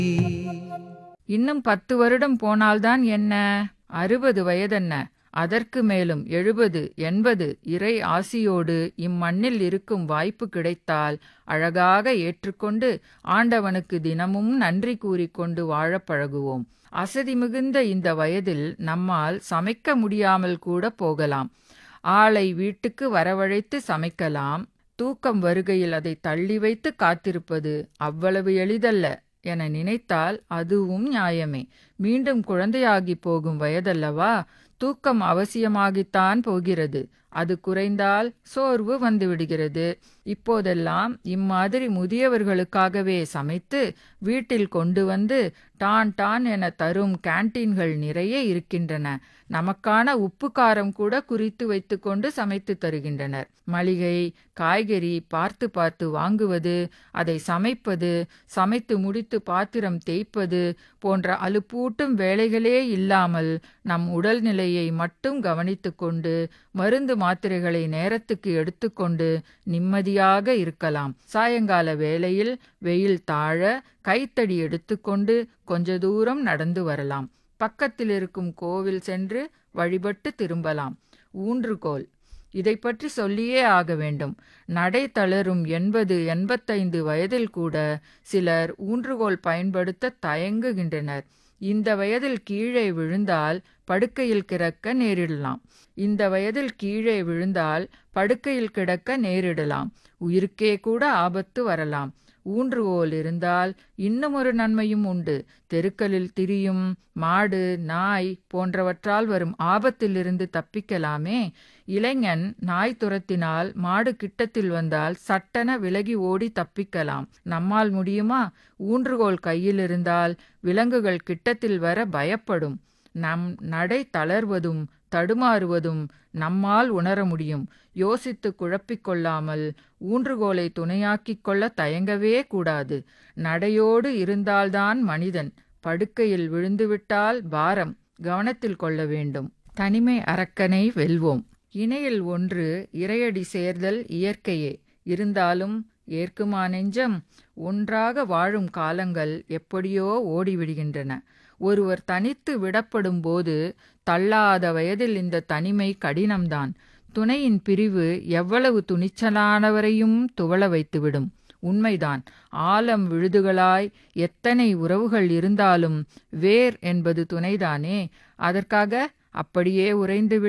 இன்னும் பத்து வருடம் போனால்தான் என்ன அறுபது வயதென்ன அதற்கு மேலும் எழுபது எண்பது இறை ஆசியோடு இம்மண்ணில் இருக்கும் வாய்ப்பு கிடைத்தால் அழகாக ஏற்றுக்கொண்டு ஆண்டவனுக்கு தினமும் நன்றி கூறிக்கொண்டு வாழப் பழகுவோம் அசதி மிகுந்த இந்த வயதில் நம்மால் சமைக்க முடியாமல் கூட போகலாம் ஆளை வீட்டுக்கு வரவழைத்து சமைக்கலாம் தூக்கம் வருகையில் அதை தள்ளி வைத்து காத்திருப்பது அவ்வளவு எளிதல்ல என நினைத்தால் அதுவும் நியாயமே மீண்டும் குழந்தையாகி போகும் வயதல்லவா தூக்கம் அவசியமாகித்தான் போகிறது அது குறைந்தால் சோர்வு வந்துவிடுகிறது இப்போதெல்லாம் இம்மாதிரி முதியவர்களுக்காகவே சமைத்து வீட்டில் கொண்டு வந்து டான் டான் என தரும் கேன்டீன்கள் நிறைய இருக்கின்றன நமக்கான உப்பு காரம் கூட குறித்து வைத்துக்கொண்டு சமைத்து தருகின்றனர் மளிகை காய்கறி பார்த்து பார்த்து வாங்குவது அதை சமைப்பது சமைத்து முடித்து பாத்திரம் தேய்ப்பது போன்ற அலுப்பூட்டும் வேலைகளே இல்லாமல் நம் உடல்நிலையை மட்டும் கவனித்துக்கொண்டு மருந்து மாத்திரைகளை நேரத்துக்கு எடுத்துக்கொண்டு நிம்மதியாக இருக்கலாம் சாயங்கால வேளையில் வெயில் தாழ கைத்தடி எடுத்துக்கொண்டு கொஞ்ச தூரம் நடந்து வரலாம் பக்கத்தில் இருக்கும் கோவில் சென்று வழிபட்டு திரும்பலாம் ஊன்றுகோல் இதை பற்றி சொல்லியே ஆக வேண்டும் நடை தளரும் எண்பது எண்பத்தைந்து வயதில் கூட சிலர் ஊன்றுகோல் பயன்படுத்த தயங்குகின்றனர் இந்த வயதில் கீழே விழுந்தால் படுக்கையில் கிடக்க நேரிடலாம் இந்த வயதில் கீழே விழுந்தால் படுக்கையில் கிடக்க நேரிடலாம் உயிருக்கே கூட ஆபத்து வரலாம் ஊன்றுகோல் இருந்தால் இன்னும் ஒரு நன்மையும் உண்டு தெருக்களில் திரியும் மாடு நாய் போன்றவற்றால் வரும் ஆபத்திலிருந்து தப்பிக்கலாமே இளைஞன் நாய் துரத்தினால் மாடு கிட்டத்தில் வந்தால் சட்டென விலகி ஓடி தப்பிக்கலாம் நம்மால் முடியுமா ஊன்றுகோல் கையில் இருந்தால் விலங்குகள் கிட்டத்தில் வர பயப்படும் நம் நடை தளர்வதும் தடுமாறுவதும் நம்மால் உணர முடியும் யோசித்து குழப்பிக் கொள்ளாமல் ஊன்றுகோலை துணையாக்கிக் கொள்ள தயங்கவே கூடாது நடையோடு இருந்தால்தான் மனிதன் படுக்கையில் விழுந்துவிட்டால் பாரம் கவனத்தில் கொள்ள வேண்டும் தனிமை அரக்கனை வெல்வோம் இணையில் ஒன்று இறையடி சேர்தல் இயற்கையே இருந்தாலும் ஏற்குமா நெஞ்சம் ஒன்றாக வாழும் காலங்கள் எப்படியோ ஓடிவிடுகின்றன ஒருவர் தனித்து விடப்படும் போது தள்ளாத வயதில் இந்த தனிமை கடினம்தான் துணையின் பிரிவு எவ்வளவு துணிச்சலானவரையும் துவள வைத்துவிடும் உண்மைதான் ஆலம் விழுதுகளாய் எத்தனை உறவுகள் இருந்தாலும் வேர் என்பது துணைதானே அதற்காக அப்படியே உறைந்து